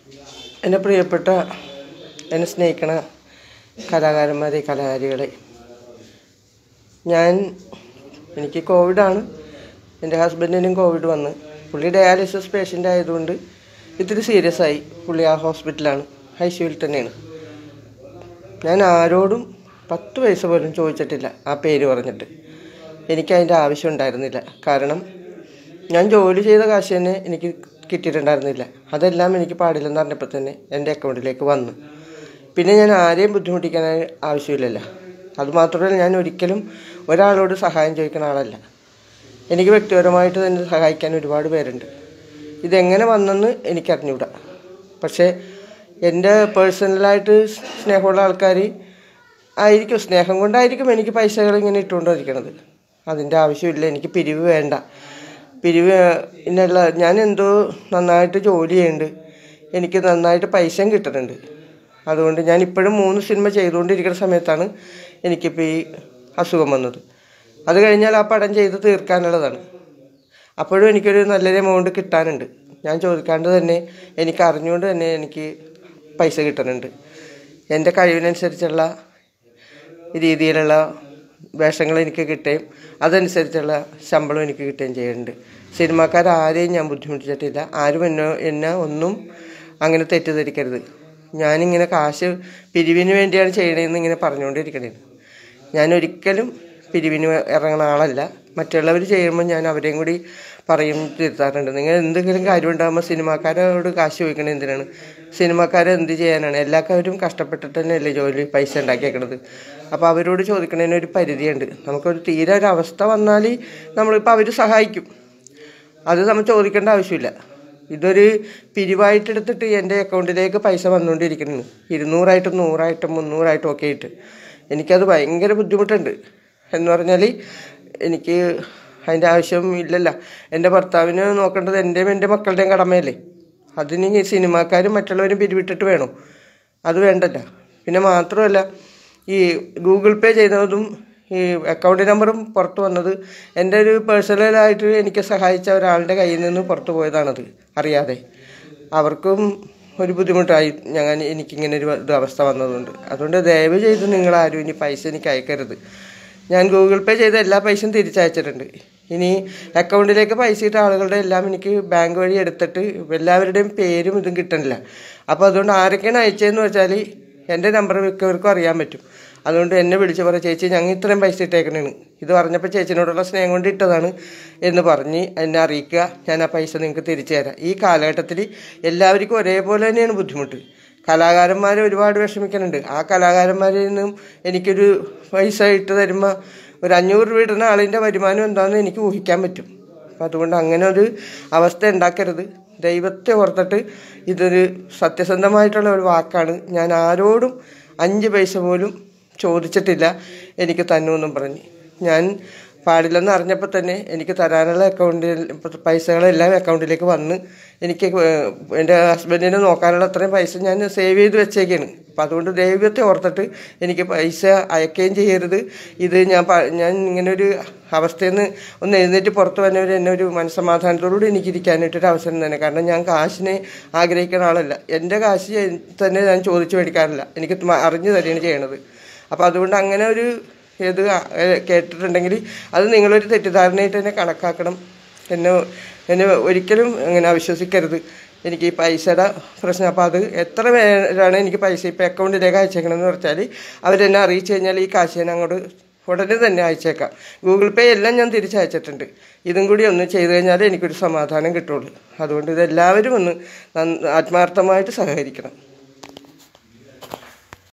എൻ്റെ പ്രിയപ്പെട്ട എന്നെ സ്നേഹിക്കണ കലാകാരന്മാരെ കലാകാരികളെ ഞാൻ എനിക്ക് കോവിഡാണ് എൻ്റെ ഹസ്ബൻഡിനും കോവിഡ് വന്ന് പുള്ളി ഡയാലിസിസ് പേഷ്യൻ്റ് ആയതുകൊണ്ട് ഇത്തിരി സീരിയസ് ആയി പുള്ളി ആ ഹോസ്പിറ്റലാണ് ഐ സിയുവിൽ തന്നെയാണ് ഞാൻ ആരോടും പത്ത് പൈസ പോലും ചോദിച്ചിട്ടില്ല ആ പേര് പറഞ്ഞിട്ട് എനിക്ക് അതിൻ്റെ ആവശ്യം ഉണ്ടായിരുന്നില്ല കാരണം ഞാൻ ജോലി ചെയ്ത കാശ് തന്നെ എനിക്ക് കിട്ടിയിട്ടുണ്ടായിരുന്നില്ല അതെല്ലാം എനിക്ക് പാടില്ലെന്ന് പറഞ്ഞപ്പോൾ തന്നെ എൻ്റെ അക്കൗണ്ടിലേക്ക് വന്നു പിന്നെ ഞാൻ ആരെയും ബുദ്ധിമുട്ടിക്കാൻ ആവശ്യമില്ലല്ലോ അതുമാത്രമല്ല ഞാൻ ഒരിക്കലും ഒരാളോട് സഹായം ചോദിക്കുന്ന ആളല്ല എനിക്ക് വ്യക്തിപരമായിട്ട് തന്നെ സഹായിക്കാൻ ഒരുപാട് പേരുണ്ട് ഇതെങ്ങനെ വന്നെന്ന് എനിക്കറിഞ്ഞൂടാ പക്ഷേ എൻ്റെ പേഴ്സണലായിട്ട് സ്നേഹമുള്ള ആൾക്കാർ ആയിരിക്കും സ്നേഹം കൊണ്ടായിരിക്കും എനിക്ക് പൈസകൾ ഇങ്ങനെ ഇട്ടുകൊണ്ടിരിക്കണത് അതിൻ്റെ ആവശ്യമില്ല എനിക്ക് പിരിവ് വേണ്ട പിരിവ് എന്നുള്ള ഞാൻ എന്തോ നന്നായിട്ട് ജോലി ചെയ്യുന്നുണ്ട് എനിക്ക് നന്നായിട്ട് പൈസയും കിട്ടുന്നുണ്ട് അതുകൊണ്ട് ഞാൻ ഇപ്പോഴും മൂന്ന് സിനിമ ചെയ്തുകൊണ്ടിരിക്കുന്ന സമയത്താണ് എനിക്കിപ്പോൾ ഈ അസുഖം വന്നത് അത് കഴിഞ്ഞാൽ ആ പടം ചെയ്ത് തീർക്കാനുള്ളതാണ് അപ്പോഴും എനിക്കൊരു നല്ലൊരു എമൗണ്ട് കിട്ടാനുണ്ട് ഞാൻ ചോദിക്കാണ്ട് തന്നെ എനിക്ക് അറിഞ്ഞുകൊണ്ട് തന്നെ എനിക്ക് പൈസ കിട്ടുന്നുണ്ട് എൻ്റെ കഴിവിനനുസരിച്ചുള്ള രീതിയിലുള്ള വേഷങ്ങൾ എനിക്ക് കിട്ടുകയും അതനുസരിച്ചുള്ള ശമ്പളം എനിക്ക് കിട്ടുകയും ചെയ്യുന്നുണ്ട് സിനിമാക്കാരാരെയും ഞാൻ ബുദ്ധിമുട്ടിച്ചിട്ടില്ല ആരും എന്നെ എന്നെ ഒന്നും അങ്ങനെ തെറ്റിദ്ധരിക്കരുത് ഞാനിങ്ങനെ കാശ് പിരിവിന് വേണ്ടിയാണ് ചെയ്യണതെന്ന് ഇങ്ങനെ പറഞ്ഞുകൊണ്ടിരിക്കണേ ഞാൻ ഒരിക്കലും പിരിവിന് ഇറങ്ങുന്ന ആളല്ല മറ്റുള്ളവർ ചെയ്യുമ്പോൾ ഞാൻ അവരെയും കൂടി പറയും തിരുത്താറുണ്ട് നിങ്ങൾ എന്തെങ്കിലും കാര്യം ഉണ്ടാകുമ്പോൾ സിനിമാക്കാരോട് കാശ് ചോദിക്കണത് എന്തിനാണ് സിനിമാക്കാരെ എന്ത് ചെയ്യാനാണ് എല്ലാവരും കഷ്ടപ്പെട്ടിട്ട് തന്നെയല്ലേ ജോലി പൈസ ഉണ്ടാക്കിയേക്കണത് അപ്പോൾ അവരോട് ചോദിക്കണതിന് ഒരു പരിധിയുണ്ട് നമുക്കൊരു തീരെ ഒരു അവസ്ഥ വന്നാൽ നമ്മളിപ്പോൾ അവർ സഹായിക്കും അത് നമ്മൾ ചോദിക്കേണ്ട ആവശ്യമില്ല ഇതൊരു പിരിവായിട്ടെടുത്തിട്ട് എൻ്റെ അക്കൗണ്ടിലേക്ക് പൈസ വന്നുകൊണ്ടിരിക്കുന്നു ഇരുന്നൂറായിട്ടും നൂറായിട്ടും മുന്നൂറായിട്ടും ഒക്കെ ആയിട്ട് എനിക്കത് ഭയങ്കര ബുദ്ധിമുട്ടുണ്ട് എന്ന് പറഞ്ഞാൽ എനിക്ക് അതിൻ്റെ ആവശ്യം ഇല്ലല്ല എൻ്റെ ഭർത്താവിന് നോക്കേണ്ടത് എൻ്റെയും എൻ്റെ മക്കളുടെയും കടമയല്ലേ അതിന് ഈ സിനിമാക്കാരും മറ്റുള്ളവരും പിരിവിട്ടിട്ട് വേണോ അത് വേണ്ടല്ല പിന്നെ മാത്രമല്ല ഈ ഗൂഗിൾ പേ ചെയ്യുന്നതും ഈ അക്കൗണ്ട് നമ്പറും പുറത്ത് വന്നത് എൻ്റെ ഒരു പേഴ്സണലായിട്ട് എനിക്ക് സഹായിച്ച ഒരാളുടെ കയ്യിൽ നിന്ന് പുറത്ത് പോയതാണത് അറിയാതെ അവർക്കും ഒരു ബുദ്ധിമുട്ടായി ഞാൻ എനിക്കിങ്ങനെ ഒരു ഇത് അവസ്ഥ വന്നതുകൊണ്ട് അതുകൊണ്ട് ദയവ് ചെയ്ത് നിങ്ങളാരും ഇനി പൈസ എനിക്ക് അയക്കരുത് ഞാൻ ഗൂഗിൾ പേ ചെയ്ത എല്ലാ പൈസയും തിരിച്ചയച്ചിട്ടുണ്ട് ഇനി അക്കൗണ്ടിലേക്ക് പൈസ ഇട്ട ആളുകളുടെ എല്ലാം എനിക്ക് ബാങ്ക് വഴി എടുത്തിട്ട് എല്ലാവരുടെയും പേരും ഇതും കിട്ടണില്ല അപ്പോൾ അതുകൊണ്ട് ആരൊക്കെയാണ് അയച്ചതെന്ന് വെച്ചാൽ എൻ്റെ നമ്പർ മിക്കവർക്കും അറിയാൻ പറ്റും അതുകൊണ്ട് എന്നെ വിളിച്ച് പറ ചേച്ചി ഞങ്ങൾ ഇത്രയും പൈസ ഇട്ടേക്കണേണ് ഇത് പറഞ്ഞപ്പോൾ ചേച്ചിനോടുള്ള സ്നേഹം കൊണ്ട് ഇട്ടതാണ് എന്ന് പറഞ്ഞ് എന്നെ അറിയിക്കുക ഞാൻ ആ പൈസ നിങ്ങൾക്ക് തിരിച്ചു തരാം ഈ കാലഘട്ടത്തിൽ എല്ലാവർക്കും ഒരേപോലെ തന്നെയാണ് ബുദ്ധിമുട്ട് കലാകാരന്മാർ ഒരുപാട് വിഷമിക്കുന്നുണ്ട് ആ കലാകാരന്മാരിൽ നിന്നും എനിക്കൊരു പൈസ ഇട്ട് തരുമ്പോൾ ഒരു അഞ്ഞൂറ് രൂപ ഇടുന്ന ആളിൻ്റെ വരുമാനം എന്താണെന്ന് എനിക്ക് ഊഹിക്കാൻ പറ്റും അപ്പം അതുകൊണ്ട് അങ്ങനെ ഒരു അവസ്ഥ ഉണ്ടാക്കരുത് ദൈവത്തെ ഓർത്തിട്ട് ഇതൊരു സത്യസന്ധമായിട്ടുള്ള ഒരു വാക്കാണ് ഞാൻ ആരോടും അഞ്ച് പൈസ പോലും ചോദിച്ചിട്ടില്ല എനിക്ക് തന്നുവെന്നും പറഞ്ഞ് ഞാൻ പാടില്ലെന്ന് അറിഞ്ഞപ്പോൾ തന്നെ എനിക്ക് തരാനുള്ള അക്കൗണ്ടിൽ പൈസകളെല്ലാം അക്കൗണ്ടിലേക്ക് വന്ന് എനിക്ക് എൻ്റെ ഹസ്ബൻഡിനെ നോക്കാനുള്ള അത്രയും പൈസ ഞാൻ സേവ് ചെയ്ത് വെച്ചേക്കാണ് അപ്പം അതുകൊണ്ട് ദൈവത്തെ ഓർത്തിട്ട് എനിക്ക് പൈസ അയക്കുകയും ചെയ്യരുത് ഇത് ഞാൻ ഞാൻ ഇങ്ങനെ ഒരു അവസ്ഥയിൽ നിന്ന് ഒന്ന് എഴുന്നേറ്റ് പുറത്ത് വന്നവർ എന്നെ ഒരു മനസ്സമാധാനത്തോടുകൂടി എനിക്ക് ഇരിക്കാനായിട്ടൊരു അവസരം തന്നെ കാരണം ഞാൻ കാശിനെ ആഗ്രഹിക്കുന്ന ആളല്ല എൻ്റെ കാശ് തന്നെ ഞാൻ ചോദിച്ചു മേടിക്കാറില്ല എനിക്ക് അറിഞ്ഞു തരികയാണ് ചെയ്യണത് അപ്പോൾ അതുകൊണ്ട് അങ്ങനെ ഒരു ഇത് കേട്ടിട്ടുണ്ടെങ്കിൽ അത് നിങ്ങളൊരു തെറ്റിദ്ധാരണയായിട്ട് തന്നെ കണക്കാക്കണം എന്നെ എന്നെ ഒരിക്കലും അങ്ങനെ അവിശ്വസിക്കരുത് എനിക്ക് ഈ പൈസയുടെ പ്രശ്നം അപ്പോൾ അത് എത്ര പേരാണ് എനിക്ക് പൈസ ഇപ്പോൾ അക്കൗണ്ടിലേക്ക് അയച്ചേക്കണമെന്ന് പറഞ്ഞാൽ അവരെന്നെ അറിയിച്ചു കഴിഞ്ഞാൽ ഈ കാശ് ഞാൻ അങ്ങോട്ട് ഉടനെ തന്നെ അയച്ചേക്കാം ഗൂഗിൾ പേ എല്ലാം ഞാൻ തിരിച്ചയച്ചിട്ടുണ്ട് ഇതും കൂടി ഒന്ന് ചെയ്തു കഴിഞ്ഞാൽ എനിക്കൊരു സമാധാനം കിട്ടുള്ളൂ അതുകൊണ്ട് ഇതെല്ലാവരും ഒന്ന് ആത്മാർത്ഥമായിട്ട് സഹകരിക്കണം